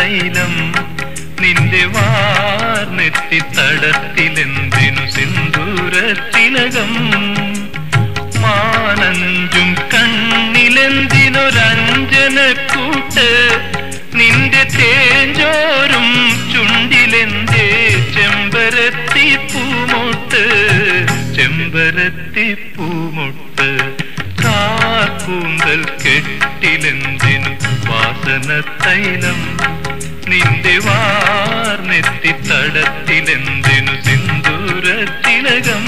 തൈലം നിന്റെ വാർന്നെത്തി തടത്തിലെന്തിനു സിന്ദൂരത്തിലകം മാനഞ്ചും കണ്ണിലെന്തിനൊരഞ്ജനക്കൂട്ട് നിന്റെ തേജോരും ചുണ്ടിലെന്തേ ചെമ്പരത്തി പൂമൊട്ട് ചെമ്പരത്തി പൂമൊട്ട് കാർക്കൂന്തൽ കെട്ടിലെന്തിനു വാസന തൈലം നിന്റെ വാർന്നെത്തി തടത്തിലെന്തിനു സിന്ദൂരത്തിലകം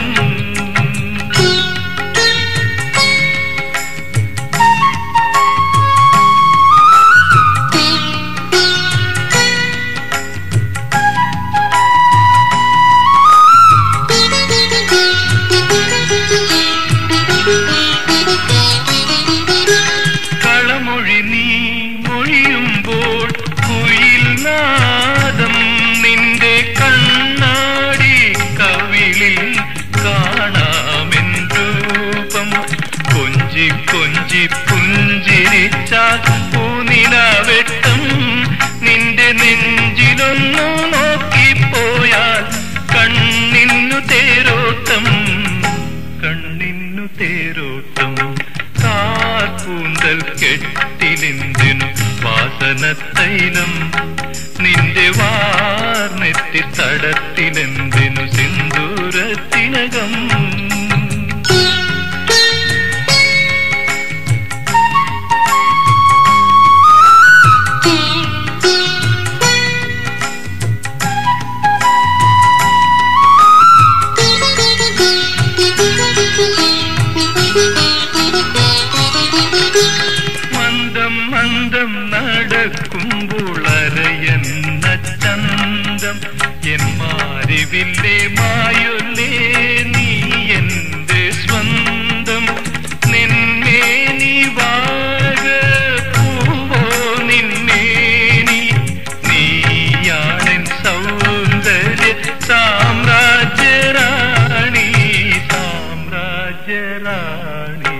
കളമൊഴി നീ മൊഴിയുമ്പോൾ കുയിൽ നാദം നിന്റെ കണ്ണാടി കവിളിൽ കാണാമെൻ രൂപം കൊഞ്ചി കൊഞ്ചി പുഞ്ചിരിച്ചാൽ പൂനിലവെട്ടം നിന്റെ നെഞ്ചിലൊന്നു നോക്കിപ്പോയാൽ കണ്ണിന്നു തേരോട്ടം കണ്ണിന്നു തേരോട്ടം കാർക്കൂന്തൽ കെട്ടിലെന്തിനു വാസന തൈലം നിന്റെ വാർന്നെത്തി തടത്തിലെന്തിനു സിന്ദൂരത്തിനകം മന്ദം മന്ദം നടക്കുമ്പോൾ അരയെന്ന ചന്തം എൻ മാരിവില്ലേ മായൊല്ലേ നീ എന്റെ സ്വന്തം നിന്മേനി വാഴ പൂവോ നിന്മേനി നീയാണെൻ സൗന്ദര്യ സാമ്രാജ്യറാണി സാമ്രാജ്യറാണി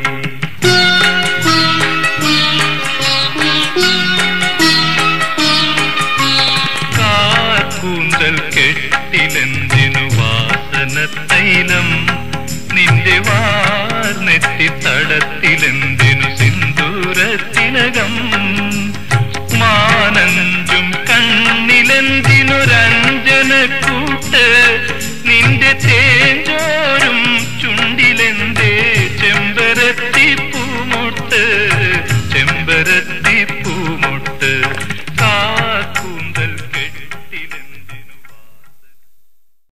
കാർക്കൂന്തൽ കെട്ടിലെന്തിനു വാസന തൈലം നിന്റെ വാർന്നെത്തി തടത്തിലെന്തിനു സിന്ദൂരത്തിനകം മാനഞ്ചും കണ്ണിലെന്തിനൊരഞ്ജനക്കൂട്ട്